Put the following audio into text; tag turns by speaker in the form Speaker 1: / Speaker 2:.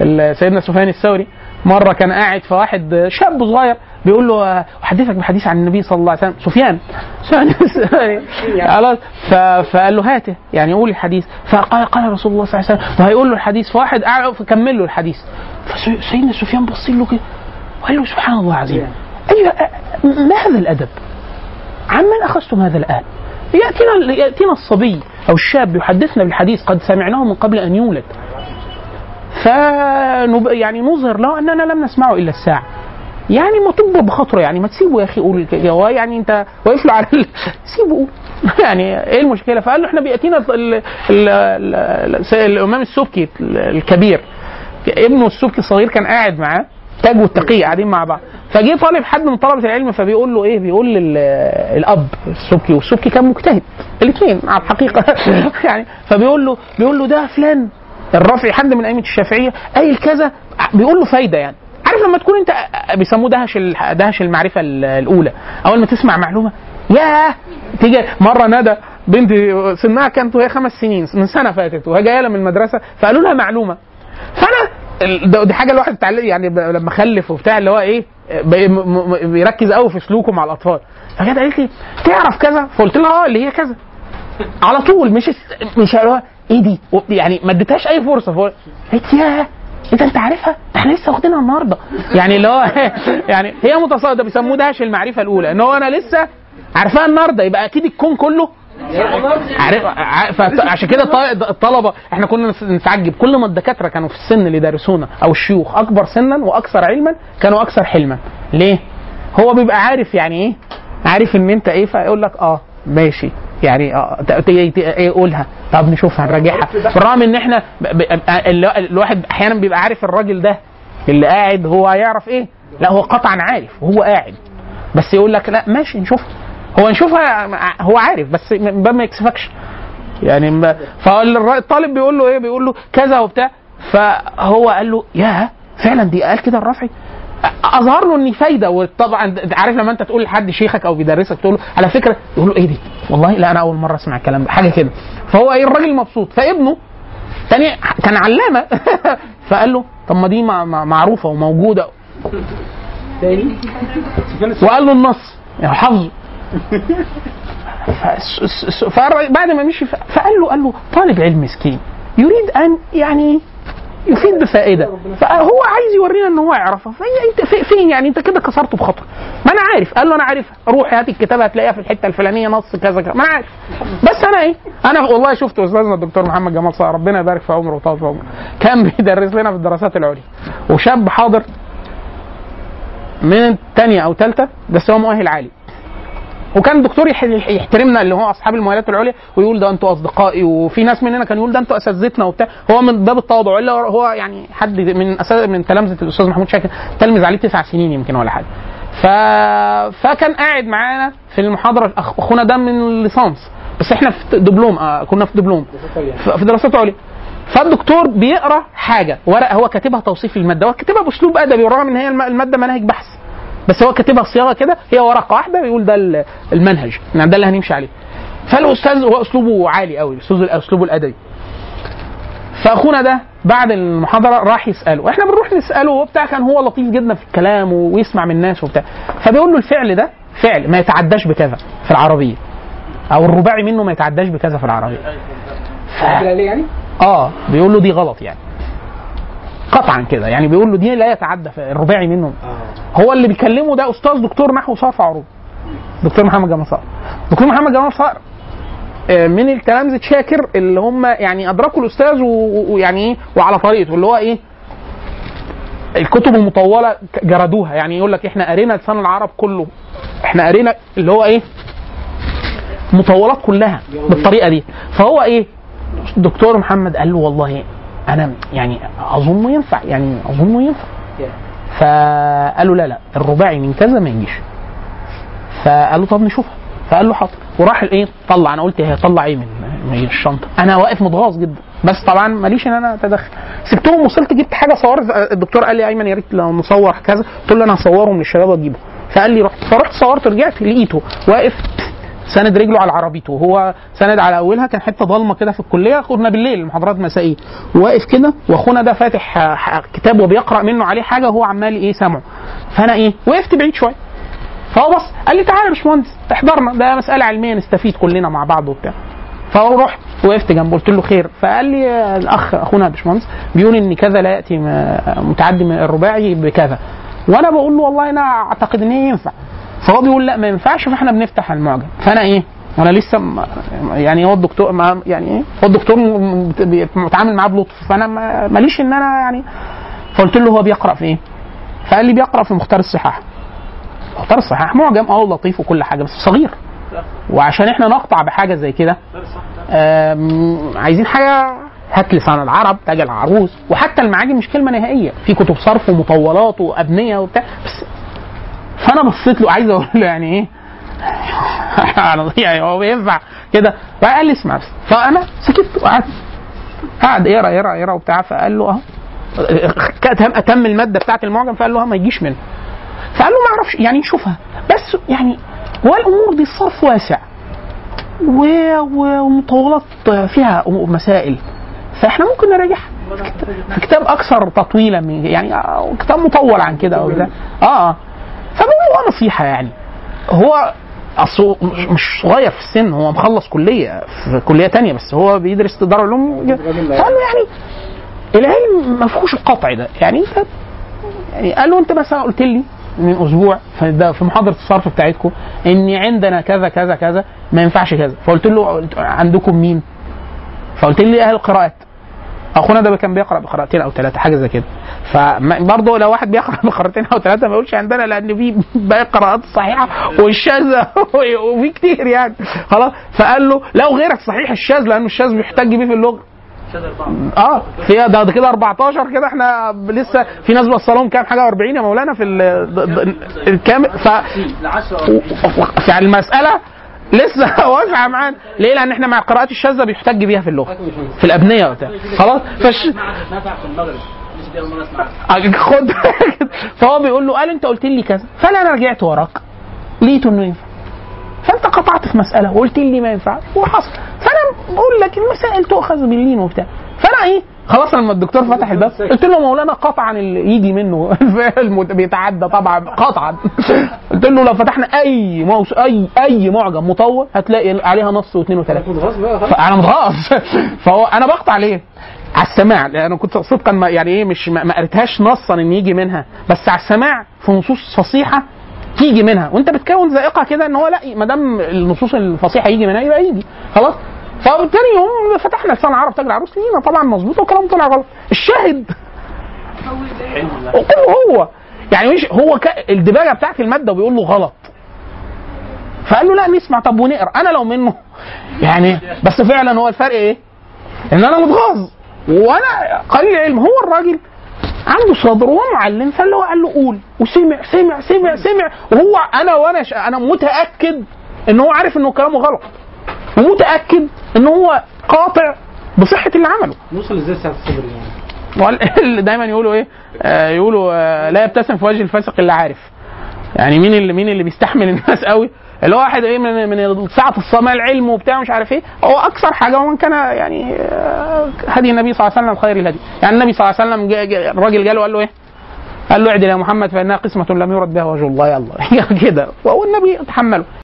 Speaker 1: ال- سيدنا سفيان الثوري مره كان قاعد فواحد شاب صغير بيقول له آه، احدثك بحديث عن النبي صلى الله عليه وسلم سفيان سفيان الثوري خلاص ف- فقال له هاته يعني قول الحديث فقال قال رسول الله صلى الله عليه وسلم وهيقول له الحديث فواحد قاعد فكمل له الحديث فسيدنا سفيان بص له كده وقال له سبحان الله العظيم ايوه ما هذا الادب؟ عمن اخذتم هذا الان؟ ياتينا ياتينا الصبي او الشاب يحدثنا بالحديث قد سمعناه من قبل ان يولد. فنب... يعني نظهر له اننا لم نسمعه الا الساعه. يعني ما تكبر بخاطره يعني ما تسيبه يا اخي قول كده. هو يعني انت واقف له على ال... سيبه قول. يعني ايه المشكله؟ فقال له احنا بياتينا ال... ال... ال... ال... الامام السبكي الكبير ابنه السبكي الصغير كان قاعد معاه تاج والتقي قاعدين مع بعض فجه طالب حد من طلبه العلم فبيقول له ايه بيقول لل- الاب السبكي والسبكي كان مجتهد الاثنين على الحقيقه يعني فبيقول له بيقول له ده فلان الرافعي حد من ائمه الشافعيه قايل كذا بيقول له فايده يعني عارف لما تكون انت بيسموه دهش ال- دهش المعرفه ال- الاولى اول ما تسمع معلومه ياه تيجي مره ندى بنتي سنها كانت وهي خمس سنين من سنه فاتت وهي جايه لها من المدرسه فقالوا لها معلومه فانا ال- ده- دي حاجه الواحد اتعلم يعني ب- لما خلف وبتاع اللي هو ايه بي- م- م- بيركز قوي في سلوكه مع الاطفال فجت قالت لي تعرف كذا فقلت لها اه اللي هي كذا على طول مش الس- مش اللي هو ايه دي و- يعني ما اديتهاش اي فرصه فقلت قالت ياه انت انت عارفها؟ ده احنا لسه واخدينها النهارده يعني اللي هو يعني هي متصاعده بيسموه دهش المعرفه الاولى ان هو انا لسه عارفاها النهارده يبقى اكيد الكون كله عارف ع- فت- عشان كده الط- الطلبه احنا كنا نس- نتعجب كل ما الدكاتره كانوا في السن اللي دارسونا او الشيوخ اكبر سنا واكثر علما كانوا اكثر حلما ليه؟ هو بيبقى عارف يعني ايه؟ عارف ان انت ايه فيقول لك اه ماشي يعني اه ت- ت- ت- ايه قولها طب نشوفها نراجعها بالرغم ان احنا ب- ب- ال- الواحد احيانا بيبقى عارف الراجل ده اللي قاعد هو هيعرف ايه؟ لا هو قطعا عارف وهو قاعد بس يقول لك لا ماشي نشوفها هو نشوفها هو عارف بس من باب ما يكسفكش يعني ما فالطالب بيقول له ايه بيقول له كذا وبتاع فهو قال له يا فعلا دي قال كده الرافعي اظهر له ان فايده وطبعا عارف لما انت تقول لحد شيخك او بيدرسك تقول له على فكره يقول له ايه دي والله لا انا اول مره اسمع الكلام ده حاجه كده فهو ايه الراجل مبسوط فابنه تاني كان علامه فقال له طب ما دي مع- مع- معروفه وموجوده وقال له النص يعني حافظه فس- س- س- فبعد ما مشي ف- فقال له قال له طالب علم مسكين يريد ان يعني يفيد بفائده فهو عايز يورينا ان هو يعرفها فهي انت في- فين يعني انت كده كسرته بخطر ما انا عارف قال له انا عارفها روح هات الكتاب هتلاقيها في الحته الفلانيه نص كذا كذا ما انا عارف بس انا ايه انا والله شفت استاذنا الدكتور محمد جمال صقر ربنا يبارك في عمره ويطول في عمره كان بيدرس لنا في الدراسات العليا وشاب حاضر من تانية او ثالثه بس هو مؤهل عالي وكان الدكتور يح- يحترمنا اللي هو اصحاب المؤهلات العليا ويقول ده انتوا اصدقائي وفي ناس مننا كان يقول ده انتوا اساتذتنا وبتاع هو من باب التواضع الا هو يعني حد من أسا- من تلامذه الاستاذ محمود شاكر تلمذ عليه تسع سنين يمكن ولا حاجه ف... فكان قاعد معانا في المحاضره أخ- اخونا ده من الليسانس بس احنا في دبلوم آه كنا في دبلوم ف- في دراسات عليا فالدكتور بيقرا حاجه ورقه هو كاتبها توصيف للماده هو كاتبها باسلوب ادبي ورغم ان هي الم- الماده مناهج بحث بس هو كاتبها صياغه كده هي ورقه واحده بيقول ده ال- المنهج يعني ده اللي هنمشي عليه فالاستاذ هو اسلوبه عالي قوي اسلوبه اسلوبه الادبي فاخونا ده بعد المحاضره راح يساله واحنا بنروح نساله وبتاع كان هو لطيف جدا في الكلام ويسمع من الناس وبتاع فبيقول له الفعل ده فعل ما يتعداش بكذا في العربيه او الرباعي منه ما يتعداش بكذا في العربيه ف...
Speaker 2: يعني
Speaker 1: اه بيقول له دي غلط يعني قطعا كده يعني بيقول له دي لا يتعدى في الرباعي منه هو اللي بيكلمه ده استاذ دكتور نحو صرف عروض دكتور محمد جمال صقر دكتور محمد جمال صقر آه، من التلامذة شاكر اللي هم يعني ادركوا الاستاذ و- و- ويعني ايه وعلى طريقته اللي هو ايه الكتب المطوله ك- جردوها يعني يقول لك احنا قرينا لسان العرب كله احنا قرينا اللي هو ايه مطولات كلها بالطريقه دي فهو ايه دكتور محمد قال له والله انا يعني اظنه ينفع يعني اظنه ينفع فقال له لا لا الرباعي من كذا ما يجيش فقال له طب نشوفها فقال له حاضر وراح ايه طلع انا قلت هي طلع ايه من من الشنطه انا واقف متغاظ جدا بس طبعا ماليش ان انا اتدخل سبتهم وصلت جبت حاجه صورت الدكتور قال لي ايمن يا ريت لو نصور كذا قلت له انا هصوره من الشباب واجيبه فقال لي رحت فرحت صورت رجعت لقيته واقف ساند رجله على عربيته وهو ساند على اولها كان حته ضلمه كده في الكليه كنا بالليل المحاضرات مسائيه واقف كده واخونا ده فاتح آه، ح- كتاب وبيقرا منه عليه حاجه وهو عمال ايه سامعه فانا ايه وقفت بعيد شويه فهو بص قال لي تعالى يا باشمهندس احضرنا ده مساله علميه نستفيد كلنا مع بعض وبتاع فرحت وقفت جنبه قلت له خير فقال لي آه، الاخ اخونا باشمهندس بيقول ان كذا لا ياتي م- متعدي من الرباعي بكذا وانا بقول له والله انا اعتقد ان هي ينفع فهو بيقول لا ما ينفعش فاحنا بنفتح المعجم فانا ايه انا لسه م- يعني هو الدكتور ما يعني ايه هو الدكتور م- م- متعامل معاه بلطف فانا ما- ماليش ان انا يعني فقلت له هو بيقرا في ايه؟ فقال لي بيقرا في مختار الصحاح مختار الصحاح معجم اه لطيف وكل حاجه بس صغير وعشان احنا نقطع بحاجه زي كده آم، عايزين حاجه هات لسان العرب تاج العروس وحتى المعاجم مش كلمه نهائيه في كتب صرف ومطولات وابنيه وبتاع بس فانا بصيت له عايز اقول له يعني ايه يعني هو بينفع كده فقال لي اسمع بس فانا سكت وقعدت قعد يقرا يقرا يقرا وبتاع فقال له اهو اتم اتم الماده بتاعت المعجم فقال له اه ما يجيش منه فقال له ما اعرفش يعني نشوفها بس يعني والامور دي الصرف واسع و- و- ومطولات فيها مسائل فاحنا ممكن نراجعها في كتاب اكثر تطويلا من يعني آه، كتاب مطول عن كده او كده اه اه فبقول له نصيحه يعني هو اصله مش- مش صغير في السن هو مخلص كليه في كليه تانية بس هو بيدرس اداره علوم فقال له يعني العلم ما فيهوش القطع ده يعني انت يعني قال له انت مثلا قلت لي من اسبوع في ده- في محاضره الصرف بتاعتكم ان عندنا كذا كذا كذا ما ينفعش كذا فقلت له قلت- عندكم مين؟ فقلت لي اهل القراءات اخونا ده كان بيقرا بقراءتين او ثلاثه حاجه زي كده فبرضه لو واحد بيقرا بقراءتين او ثلاثه ما يقولش عندنا لان في باقي القراءات الصحيحه والشاذه وفي كتير يعني خلاص فقال له لو غيرك صحيح الشاذ لانه الشاذ بيحتج بيه في اللغه اه في ده, ده كده 14 كده احنا لسه في ناس بصلهم كام حاجه 40 يا مولانا في ال- ض- ض- الكام ف يعني المساله لسه واسعه معانا ليه؟ لان احنا مع القراءات الشاذه بيحتج بيها في اللغه في الابنيه وبتاع خلاص فش
Speaker 2: نفع في المغرب مش دي اول مره اسمعها
Speaker 1: خد فهو بيقول له قال انت قلت لي كذا فانا انا رجعت وراك لقيته انه ينفع فانت قطعت في مساله وقلت لي ما ينفعش وحصل فانا بقول لك المسائل تؤخذ باللين وبتاع فانا ايه خلاص لما الدكتور فتح الباب قلت له مولانا قطعا اللي يجي منه المت- بيتعدى طبعا قطعا قلت له لو فتحنا اي موس اي اي معجم مطول هتلاقي عليها نص واثنين وثلاثه فانا متغاظ فهو انا بقطع ليه؟ على السماع لان انا كنت صدقا ما يعني ايه مش ما ما قريتهاش نصا ان يجي منها بس على السماع في نصوص فصيحه تيجي منها وانت بتكون ذائقه كده ان هو لا ما دام النصوص الفصيحه يجي منها يبقى يجي خلاص فتاني يوم فتحنا لسان العرب تاج العروس لقينا طبعا مظبوط وكلام طلع غلط الشاهد كله هو يعني مش هو ك... الدباجه بتاعت الماده وبيقول له غلط فقال له لا نسمع طب ونقرا انا لو منه يعني بس فعلا هو الفرق ايه؟ ان انا متغاظ وانا قليل العلم هو الراجل عنده صبر وهو معلم فاللي هو قال له قول وسمع سمع سمع سمع وهو انا وانا ش... انا متاكد ان هو عارف انه كلامه غلط ومتاكد ان هو قاطع بصحه اللي عمله
Speaker 2: نوصل ازاي ساعه الصبر يعني
Speaker 1: وال- اللي دايما يقولوا ايه آه يقولوا آه لا يبتسم في وجه الفاسق الا عارف يعني مين اللي مين اللي بيستحمل الناس قوي اللي هو واحد ايه من من ساعه الصماء العلم وبتاع مش عارف ايه هو اكثر حاجه ومن كان يعني آه، هدي النبي صلى الله عليه وسلم خير الهدي يعني النبي صلى الله عليه وسلم جا- جا- الراجل جاله قال له ايه قال له اعدل يا محمد فانها قسمه لم يرد بها وجه الله يلا كده وهو النبي تحمله